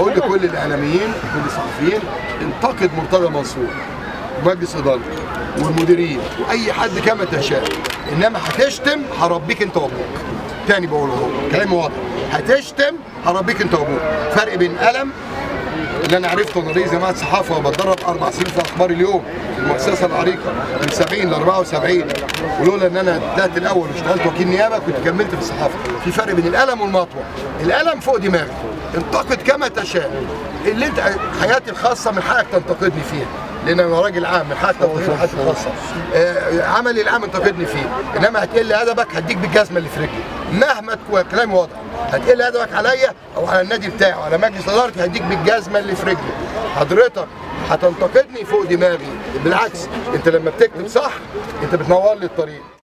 بقول لكل الاعلاميين كل الصحفيين انتقد مرتضى منصور ومجلس ادارته والمديرين واي حد كما تشاء انما هتشتم هربيك انت وابوك تاني بقوله اهو كلامي واضح هتشتم هربيك انت وابوك فرق بين قلم اللي انا عرفته انا رئيس جماعه صحافه وبتدرب اربع سنين في اخبار اليوم المؤسسه العريقه من 70 ل 74 ولولا ان انا طلعت الاول واشتغلت وكيل نيابه كنت كملت في الصحافه في فرق بين القلم والمطوه القلم فوق دماغي انتقد كما تشاء اللي انت حياتي الخاصه من حقك تنتقدني فيها لان انا راجل عام من حقك تنتقدني حياتي الخاصه آه، عملي العام انتقدني فيه انما هتقل ادبك هديك بالجزمه اللي في رجلي مهما تكون كلامي واضح هتقل ادبك عليا او على النادي بتاعي او على مجلس ادارتي هديك بالجزمه اللي في رجلي حضرتك هتنتقدني فوق دماغي بالعكس انت لما بتكتب صح انت بتنور لي الطريق